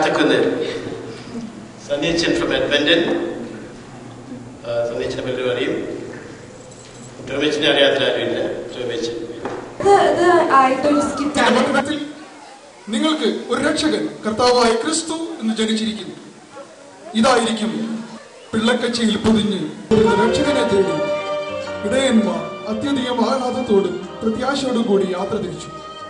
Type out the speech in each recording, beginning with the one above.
ചാത്തക്കുന്ന് സന്ധ്യച്ചൻ from അഡ്വൻറ്റൻ സന്ധ്യച്ചനെ പലരും അറിയും ടോമിച്ചിനെ അറിയാത്തവരാരുമില്ല ടോമിച്ചൻ ഇത് ഇത് ആയിട്ടൊരു സ്കിറ്റാണ് ലോകത്തിൽ നിങ്ങൾക്ക് ഒരു രക്ഷകൻ കർത്താവായ ക്രിസ്തു എന്ന് ജനിച്ചിരിക്കുന്നു ഇതായിരിക്കും പിള്ളക്കച്ചിയിൽ പൊതിഞ്ഞ് ഒരു രക്ഷകനെ തേടി ഇടയന്മാർ അത്യധികം ആഹ്ലാദത്തോടും പ്രത്യാശയോടും കൂടി യാത്ര തിരിച്ചു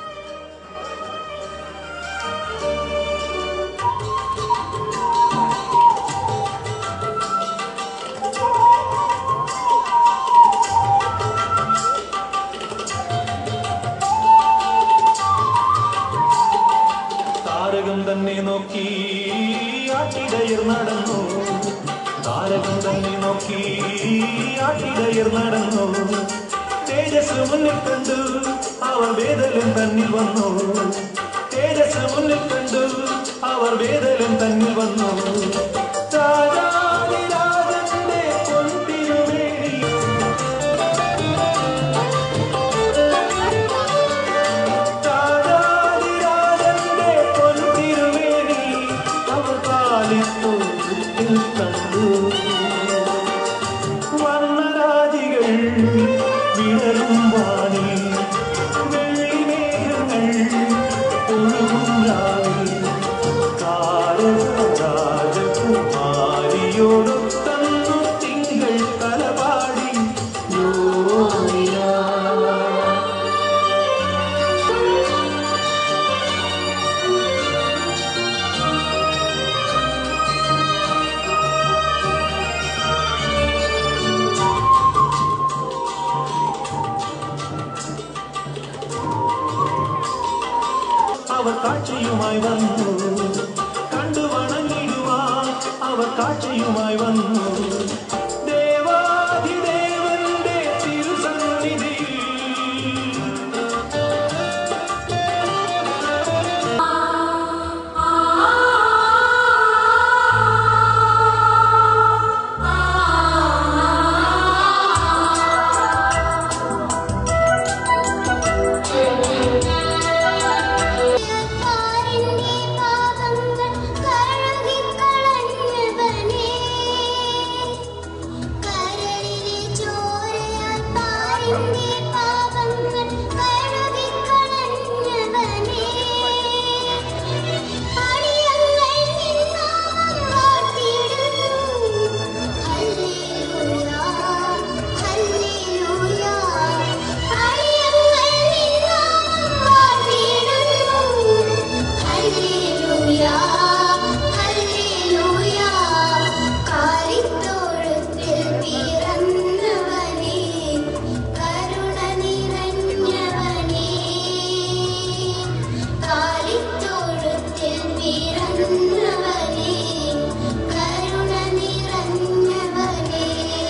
താരകം തന്നെ നോക്കി ആട്ടിടയർ നടന്നു താരകം തന്നെ നോക്കി ആട്ടിടയർ നടന്നു തേജസ് മുന്നിൽ കണ്ടു അവർ വേദലും തന്നിൽ വന്നു തേജസ് മുന്നിൽ കണ്ടു അവർ വേദലും തന്നിൽ വന്നു രാജാതിരാജന്റെ പൊൻതിരുമേനി രാജാതിരാജന്റെ പൊൻതിരുമേനി അവർ കാലിത്തൊഴുത്തിൽ കണ്ടു വർണ്ണരാജികൾ വിടരും വാണി വെള്ളിമേഘങ്ങൾ ഒഴുകും രാവിൽ രാജകുമാരിയോടും തന്നു തിങ്കൾ തലപാടി യോനിയാ അവർ കാഴ്ചയുമായി വന്നു കണ്ടു വണങ്ങിടുവാൻ അവർ കാഴ്ചയുമായി വന്നു ദേവാധിദേവന്റെ തിരുസന്നിധിയിൽ പാരിന്റെ പാപങ്ങൾ കഴുകിക്കളഞ്ഞവനേ കരളിലെ ചോരയാൽ പാരിന്റെ പാപങ്ങൾ കഴുകിക്കളഞ്ഞവനേ അടിയങ്ങൾ നിന്നാമം വാഴ്ത്തിയിടുന്നു ഹല്ലേലൂയ ഹല്ലേലൂയ അടിയങ്ങൾ നിന്നാമം വാഴ്ത്തിയിടുന്നു ഹല്ലേലൂയ ഹല്ലേലൂയ കാലിത്തോഴത്തിൽ പിറന്നവനേ കരുണ നിറഞ്ഞവനേ കാലിത്തോഴത്തിൽ പിറന്നവനേ കരുണ നിറഞ്ഞവനേ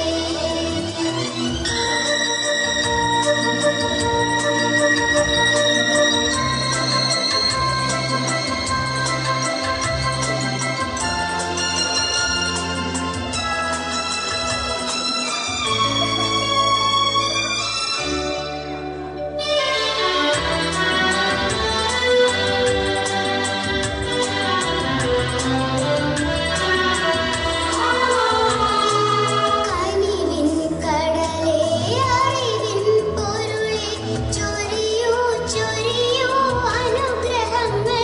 കനിവിൻ കടലേ അറിവിൻ പൊരുളേ ചൊരിയൂ ചൊരിയൂ അനുഗ്രഹങ്ങൾ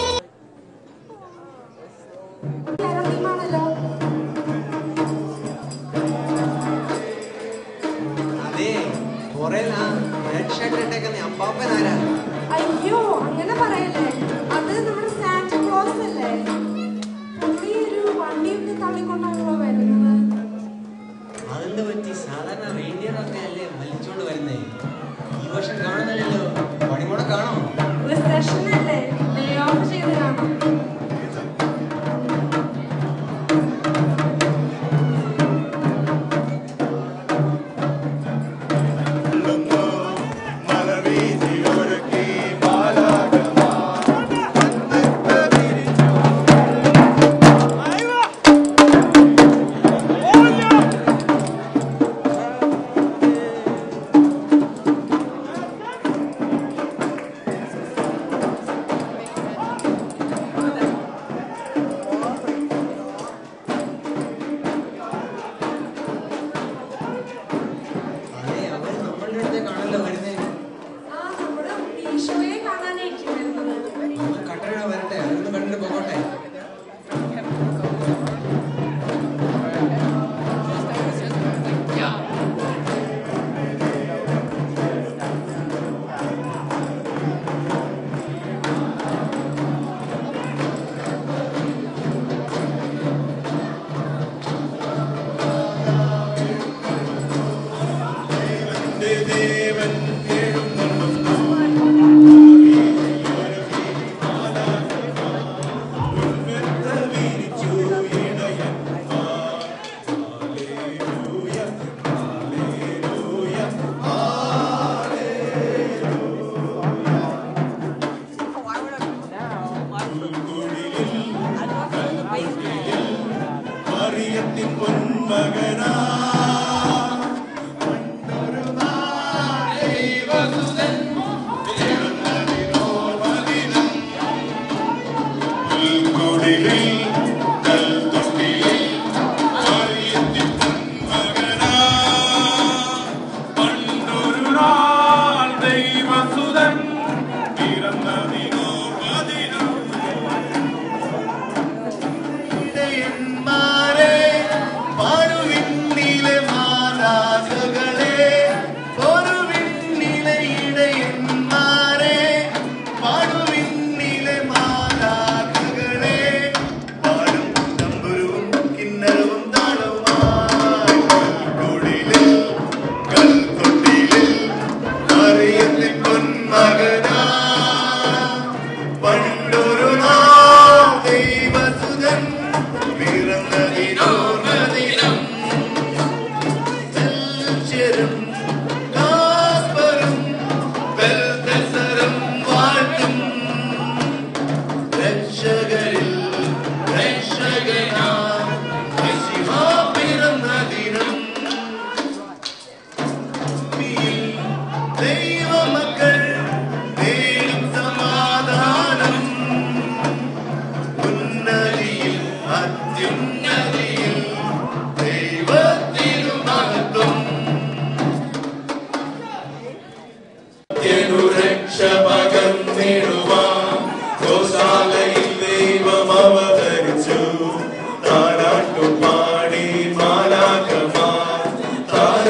കേരള ടീമാണല്ലോ അതെ കൊറേ റെഡ് ഷർട്ട് ഇട്ടേക്കുന്ന അപ്പാപ്പനാരാ അയ്യോ അങ്ങനെ പറയല്ലേ അത് നമ്മുടെ സാന്റ ക്ലോസ് അല്ലേ പുള്ളി ഒരു വണ്ടിയൊക്കെ തള്ളിക്കൊണ്ടാണല്ലോ വരുന്നത് അതെന്ത് പറ്റി സാധാരണ റെയിൻഡിയർ ഒക്കെ അല്ലേ വലിച്ചോണ്ട് വരുന്നേ ഈ വർഷം കാണുന്നില്ലല്ലോ പണിമുടക്കാണോ റിസഷൻ അല്ലേ ലേ ഓഫ് ചെയ്ത് കാണാം ും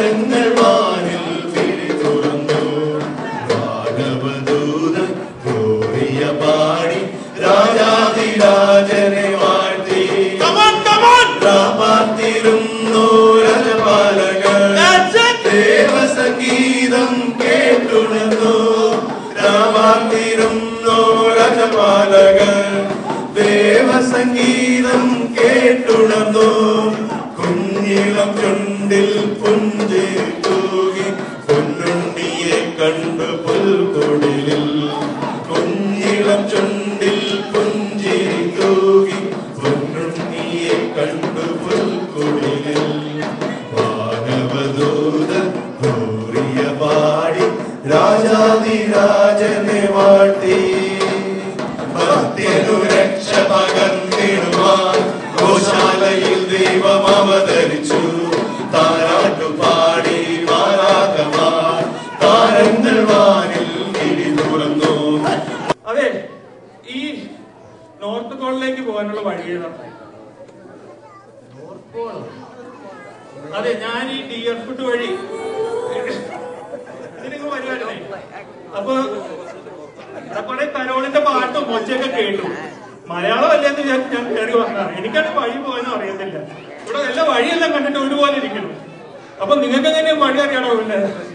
താരങ്ങൾ വാനിൽ വിഴി തുറന്നു വാനവദൂതൻ ഗ്ലോറിയ പാടി രാജാതിരാജനെ വാഴ്ത്തി രാമാർത്തിരുന്നു രജപാലകർ ദേവസംഗീതം കേട്ടുണർന്നു രാമാർത്തിരുന്നു രജപാലകർ ദേവസംഗീതം കേട്ടുണർന്നു കുഞ്ഞിളം ചുണ്ടിൽ പുഞ്ചിരി തൂകി പൊന്നുണ്ണിയെ കണ്ടു പുൽക്കൊടിലിൽ കുഞ്ഞിളം ചുണ്ടിൽ പുഞ്ചിരി തൂകി പൊന്നുണ്ണിയെ കണ്ടു പുൽക്കൊടിലിൽ മാനവദൂതൻ ഘോറിയ പാടി രാജാതിരാജനെ വാഴ്ത്തി ഭക്തിയനു രക്ഷ പകർന്നിടുവാൻ ഗോശാലയിൽ ദൈവം അവതരിച്ചു താരാട്ടു പാടി മാറാകമാർ താരങ്ങൾ വാനിൽ കിഴി തുറന്നു അതെ ഈ നോർത്ത് കോളിലേക്ക് പോകാനുള്ള വഴി ഏതാ അതെ ഞാൻ ഈ ഡിയർ ഫുഡ് വഴി ഇതിനൊക്കെ വരുവായിരുന്നേ അപ്പൊ ഇവിടെ കുറെ കരോളിന്റെ പാട്ടും ഒച്ചയൊക്കെ കേട്ടു മലയാളം അല്ലെന്ന് ഞാൻ ഞാൻ കയറി വന്നതാണ് എനിക്കാണ് വഴി പോകാനും അറിയത്തില്ല ഇവിടെ എല്ലാ വഴിയെല്ലാം കണ്ടിട്ട് ഒരുപോലെ ഇരിക്കണം അപ്പൊ നിങ്ങൾക്ക് എങ്ങനെ വഴി അറിയണോ പിന്നെ